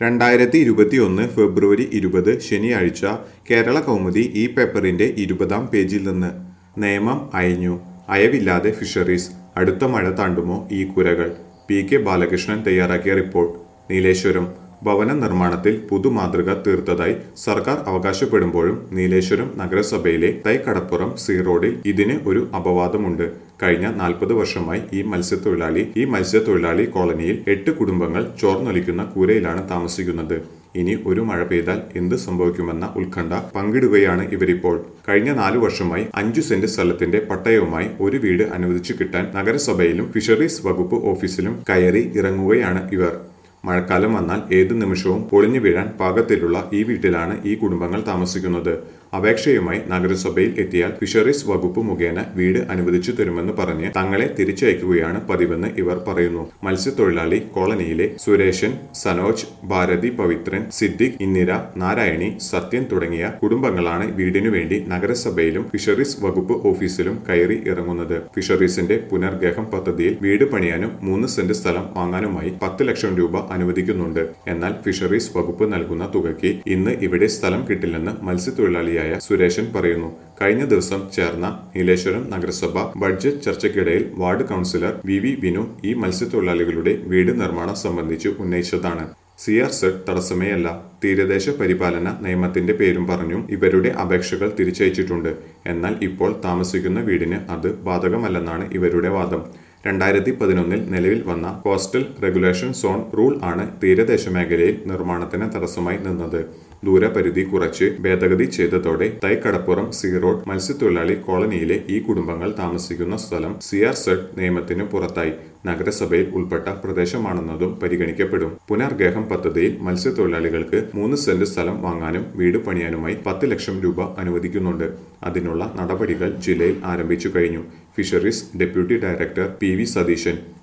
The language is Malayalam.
രണ്ടായിരത്തി ഇരുപത്തിയൊന്ന് ഫെബ്രുവരി ഇരുപത് ശനിയാഴ്ച കേരള കൗമുദി ഈ പേപ്പറിന്റെ ഇരുപതാം പേജിൽ നിന്ന് നിയമം അയഞ്ഞു അയവില്ലാതെ ഫിഷറീസ് അടുത്ത മഴ താണ്ടുമോ ഈ കുരകൾ പി കെ ബാലകൃഷ്ണൻ തയ്യാറാക്കിയ റിപ്പോർട്ട് നീലേശ്വരം ഭവന നിർമ്മാണത്തിൽ പുതുമാതൃക തീർത്തതായി സർക്കാർ അവകാശപ്പെടുമ്പോഴും നീലേശ്വരം നഗരസഭയിലെ തൈക്കടപ്പുറം സീ റോഡിൽ ഇതിന് ഒരു അപവാദമുണ്ട് കഴിഞ്ഞ നാൽപ്പത് വർഷമായി ഈ മത്സ്യത്തൊഴിലാളി ഈ മത്സ്യത്തൊഴിലാളി കോളനിയിൽ എട്ട് കുടുംബങ്ങൾ ചോർന്നൊലിക്കുന്ന കൂരയിലാണ് താമസിക്കുന്നത് ഇനി ഒരു മഴ പെയ്താൽ എന്ത് സംഭവിക്കുമെന്ന ഉത്കണ്ഠ പങ്കിടുകയാണ് ഇവരിപ്പോൾ കഴിഞ്ഞ നാലു വർഷമായി അഞ്ചു സെന്റ് സ്ഥലത്തിന്റെ പട്ടയവുമായി ഒരു വീട് അനുവദിച്ചു കിട്ടാൻ നഗരസഭയിലും ഫിഷറീസ് വകുപ്പ് ഓഫീസിലും കയറി ഇറങ്ങുകയാണ് ഇവർ മഴക്കാലം വന്നാൽ ഏതു നിമിഷവും പൊളിഞ്ഞു വീഴാൻ പാകത്തിലുള്ള ഈ വീട്ടിലാണ് ഈ കുടുംബങ്ങൾ താമസിക്കുന്നത് അപേക്ഷയുമായി നഗരസഭയിൽ എത്തിയാൽ ഫിഷറീസ് വകുപ്പ് മുഖേന വീട് അനുവദിച്ചു തരുമെന്ന് പറഞ്ഞ് തങ്ങളെ തിരിച്ചയക്കുകയാണ് പതിവെന്ന് ഇവർ പറയുന്നു മത്സ്യത്തൊഴിലാളി കോളനിയിലെ സുരേഷൻ സനോജ് ഭാരതി പവിത്രൻ സിദ്ദിഖ് ഇന്ദിര നാരായണി സത്യൻ തുടങ്ങിയ കുടുംബങ്ങളാണ് വീടിനു വേണ്ടി നഗരസഭയിലും ഫിഷറീസ് വകുപ്പ് ഓഫീസിലും കയറി ഇറങ്ങുന്നത് ഫിഷറീസിന്റെ പുനർഗേഹം പദ്ധതിയിൽ വീട് പണിയാനും മൂന്ന് സെന്റ് സ്ഥലം വാങ്ങാനുമായി പത്ത് ലക്ഷം രൂപ അനുവദിക്കുന്നുണ്ട് എന്നാൽ ഫിഷറീസ് വകുപ്പ് നൽകുന്ന തുകയ്ക്ക് ഇന്ന് ഇവിടെ സ്ഥലം കിട്ടില്ലെന്ന് മത്സ്യത്തൊഴിലാളിയായ സുരേഷൻ പറയുന്നു കഴിഞ്ഞ ദിവസം ചേർന്ന നീലേശ്വരം നഗരസഭ ബഡ്ജറ്റ് ചർച്ചയ്ക്കിടയിൽ ward councillor V V Vinu ഈ മത്സ്യത്തൊഴിലാളികളുടെ വീട് നിർമ്മാണം സംബന്ധിച്ച് ഉന്നയിച്ചതാണ് സി ആർ സെഡ് തടസ്സമേയല്ല തീരദേശ പരിപാലന നിയമത്തിന്റെ പേരും പറഞ്ഞും ഇവരുടെ അപേക്ഷകൾ തിരിച്ചയച്ചിട്ടുണ്ട് എന്നാൽ ഇപ്പോൾ താമസിക്കുന്ന വീടിന് അത് ബാധകമല്ലെന്നാണ് ഇവരുടെ വാദം രണ്ടായിരത്തി പതിനൊന്നിൽ നിലവിൽ വന്ന കോസ്റ്റൽ റെഗുലേഷൻ സോൺ റൂൾ ആണ് തീരദേശ മേഖലയിൽ നിർമ്മാണത്തിന് തടസ്സമായി നിന്നത് ദൂരപരിധി കുറച്ച് ഭേദഗതി ചെയ്തതോടെ തൈക്കടപ്പുറം സീ റോഡ് മത്സ്യത്തൊഴിലാളി കോളനിയിലെ ഈ കുടുംബങ്ങൾ താമസിക്കുന്ന സ്ഥലം സി ആർ സെഡ് നിയമത്തിന് പുറത്തായി നഗരസഭയിൽ ഉൾപ്പെട്ട പ്രദേശമാണെന്നതും പരിഗണിക്കപ്പെടും പുനർഗേഹം പദ്ധതിയിൽ മത്സ്യത്തൊഴിലാളികൾക്ക് മൂന്ന് സെന്റ് സ്ഥലം വാങ്ങാനും വീട് പണിയാനുമായി പത്ത് ലക്ഷം രൂപ അനുവദിക്കുന്നുണ്ട് അതിനുള്ള നടപടികൾ ജില്ലയിൽ ആരംഭിച്ചു കഴിഞ്ഞു fisheries deputy director P V Satheesan